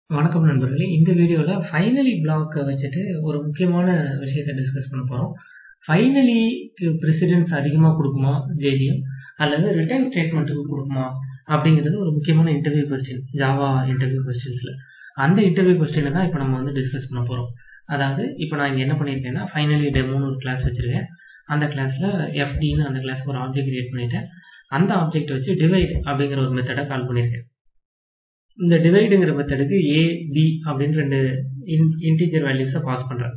வணக்கம் நண்பர்களே இந்த வீடியோவில் ஃபைனலி பிளாக்கை வச்சுட்டு ஒரு முக்கியமான விஷயத்தை டிஸ்கஸ் பண்ண போகிறோம் ஃபைனலிக்கு ப்ரெசிடென்ஸ் அதிகமாக கொடுக்குமா ஜேவிஎம் அல்லது ரிட்டர்ன் ஸ்டேட்மெண்ட்டுக்கு கொடுக்குமா அப்படிங்கிறது ஒரு முக்கியமான இன்டர்வியூ கொஸ்டின் ஜாவா இன்டர்வியூ கொஸ்டின்ஸில் அந்த இன்டர்வியூ கொஸ்டினை தான் இப்போ நம்ம வந்து டிஸ்கஸ் பண்ண போகிறோம் அதாவது இப்போ நான் இங்கே என்ன பண்ணியிருக்கேன்னா ஃபைனலி டெமோன்னு ஒரு கிளாஸ் வச்சுருக்கேன் அந்த கிளாஸில் எஃப்டின்னு அந்த கிளாஸுக்கு ஒரு ஆப்ஜெக்ட் கிரியேட் பண்ணிட்டேன் அந்த ஆப்ஜெக்ட் வச்சு டிவைட் அப்படிங்கிற ஒரு மெத்தடை கால் பண்ணியிருக்கேன் இந்த டிவைடுங்கிற மெத்தடுக்கு ஏ பி அப்படின்னு ரெண்டு இன் இன்டீஜர் வேல்யூஸை பாஸ் பண்ணுறேன்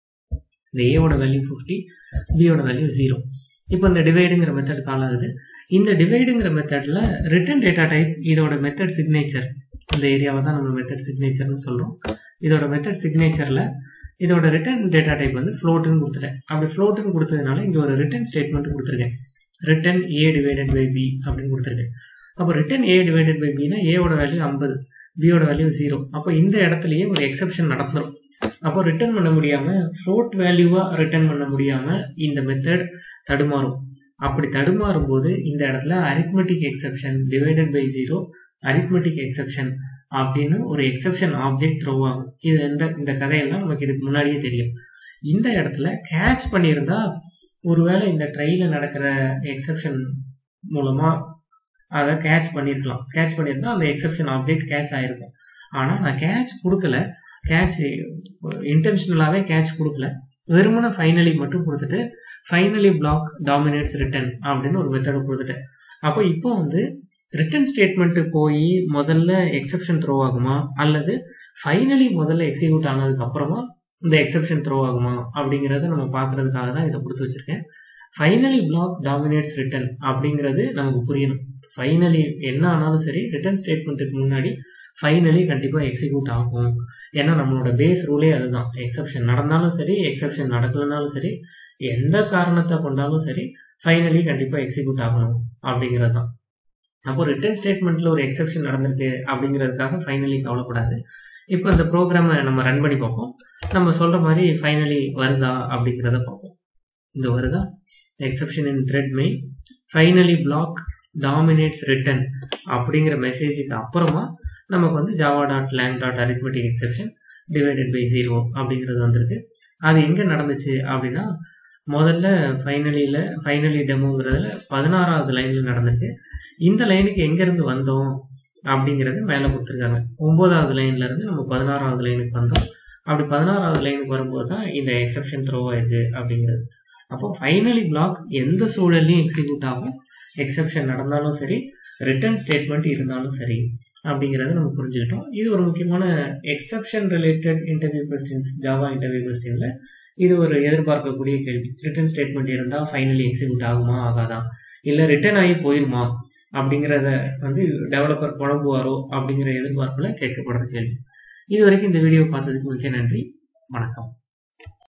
இந்த ஏவோட வேல்யூ ஃபிஃப்டி பியோட வேல்யூ ஜீரோ இப்போ இந்த டிவைடுங்கிற மெத்தட் கால் ஆகுது இந்த டிவைடுங்கிற மெத்தடில் ரிட்டன் டேட்டா டைப் இதோட மெத்தட் சிக்னேச்சர் இந்த ஏரியாவை தான் நம்ம மெத்தட் சிக்னேச்சர்னு சொல்கிறோம் இதோட மெத்தட் சிக்னேச்சரில் இதோட ரிட்டன் டேட்டா டைப் வந்து ஃப்ளோட்டுன்னு கொடுத்துட்டேன் அப்படி ஃப்ளோட்டுன்னு கொடுத்ததுனால இங்கே ஒரு ரிட்டன் ஸ்டேட்மெண்ட் கொடுத்துருக்கேன் return A divided by B அப்படின்னு கொடுத்துருக்கேன் அப்போ ரிட்டன் ஏ டிவைடட் பை பினா ஏவோட வேல்யூ ஐம்பது பியோட வேல்யூ ஜீரோ அப்போ இந்த இடத்துலயே ஒரு எக்ஸப்ஷன் நடந்துடும் அப்போ ரிட்டர்ன் பண்ண முடியாமல் ஃப்ளோட் வேல்யூவாக ரிட்டர்ன் பண்ண முடியாமல் இந்த மெத்தட் தடுமாறும் அப்படி தடுமாறும் போது இந்த இடத்துல arithmetic exception divided by zero arithmetic exception அப்படின்னு ஒரு எக்ஸப்ஷன் ஆப்ஜெக்ட் த்ரோ ஆகும் இது இந்த இந்த கதையெல்லாம் நமக்கு இதுக்கு முன்னாடியே தெரியும் இந்த இடத்துல கேட்ச் பண்ணியிருந்தா ஒருவேளை இந்த ட்ரையில் நடக்கிற எக்ஸப்ஷன் மூலமாக அதை கேட்ச் பண்ணியிருக்கலாம் கேட்ச் பண்ணியிருந்தா அந்த எக்ஸப்ஷன் ஆப்ஜெக்ட் கேட்ச் ஆகிருக்கும் ஆனால் நான் கேட்ச் கொடுக்கல கேட்ச் இன்டென்ஷனலாகவே கேட்ச் கொடுக்கல வெறுமனை ஃபைனலி மட்டும் கொடுத்துட்டு ஃபைனலி பிளாக் டாமினேட்ஸ் ரிட்டன் அப்படின்னு ஒரு மெத்தடை கொடுத்துட்டேன் அப்போ இப்போ வந்து ரிட்டன் ஸ்டேட்மெண்ட்டு போய் முதல்ல எக்ஸப்ஷன் த்ரோ ஆகுமா அல்லது ஃபைனலி முதல்ல எக்ஸிக்யூட் ஆனதுக்கு அப்புறமா இந்த எக்ஸப்ஷன் த்ரோ ஆகுமா அப்படிங்கிறத நம்ம பார்க்கறதுக்காக தான் இதை கொடுத்து வச்சிருக்கேன் ஃபைனலி பிளாக் டாமினேட்ஸ் ரிட்டன் அப்படிங்கிறது நமக்கு புரியணும் ஃபைனலி என்ன ஆனாலும் சரி ரிட்டர்ன் ஸ்டேட்மெண்ட்டுக்கு முன்னாடி ஃபைனலி கண்டிப்பாக எக்ஸிக்யூட் ஆகும் ஏன்னா நம்மளோட பேஸ் ரூலே அதுதான் எக்ஸப்ஷன் நடந்தாலும் சரி எக்ஸப்ஷன் நடக்கலனாலும் சரி எந்த காரணத்தை கொண்டாலும் சரி ஃபைனலி கண்டிப்பாக எக்ஸிக்யூட் ஆகணும் அப்படிங்கிறது தான் அப்போ ரிட்டர்ன் ஸ்டேட்மெண்ட்டில் ஒரு எக்ஸப்ஷன் நடந்திருக்கு அப்படிங்கிறதுக்காக ஃபைனலி கவலைப்படாது இப்போ இந்த ப்ரோக்ராமை நம்ம ரன் பண்ணி பார்ப்போம் நம்ம சொல்கிற மாதிரி ஃபைனலி வருதா அப்படிங்கிறத பார்ப்போம் இந்த வருதா exception in thread main finally block dominates return அப்படிங்கிற மெசேஜுக்கு அப்புறமா நமக்கு வந்து Java dot lang dot arithmetic exception divided by zero அப்படிங்கிறது வந்திருக்கு அது எங்கே நடந்துச்சு அப்படின்னா முதல்ல ஃபைனலியில் ஃபைனலி டெமோங்கிறதுல பதினாறாவது லைனில் நடந்திருக்கு இந்த லைனுக்கு எங்கேருந்து வந்தோம் அப்படிங்கிறது மேலே கொடுத்துருக்காங்க ஒம்போதாவது லைன்லேருந்து நம்ம பதினாறாவது லைனுக்கு வந்தோம் அப்படி பதினாறாவது லைனுக்கு வரும்போது தான் இந்த எக்ஸப்ஷன் த்ரோ ஆயிருக்கு அப்படிங்கிறது அப்போ ஃபைனலி பிளாக் எந்த சூழல்லையும் எக்ஸிக்யூட் ஆகும் எக்ஸப்ஷன் நடந்தாலும் சரி ரிட்டர்ன் ஸ்டேட்மெண்ட் இருந்தாலும் சரி அப்படிங்கிறத நம்ம புரிஞ்சுக்கிட்டோம் இது ஒரு முக்கியமான exception related interview questions Java interview கொஸ்டினில் இது ஒரு எதிர்பார்க்கக்கூடிய கேள்வி ரிட்டர்ன் ஸ்டேட்மெண்ட் இருந்தால் ஃபைனலி எக்ஸிக்யூட் ஆகுமா ஆகாதா இல்லை ரிட்டர்ன் ஆகி போயிருமா அப்படிங்கிறத வந்து டெவலப்பர் குழம்புவாரோ அப்படிங்கிற எதிர்பார்ப்பில் கேட்கப்படுற கேள்வி இது வரைக்கும் இந்த வீடியோ பார்த்ததுக்கு மிக்க நன்றி வணக்கம்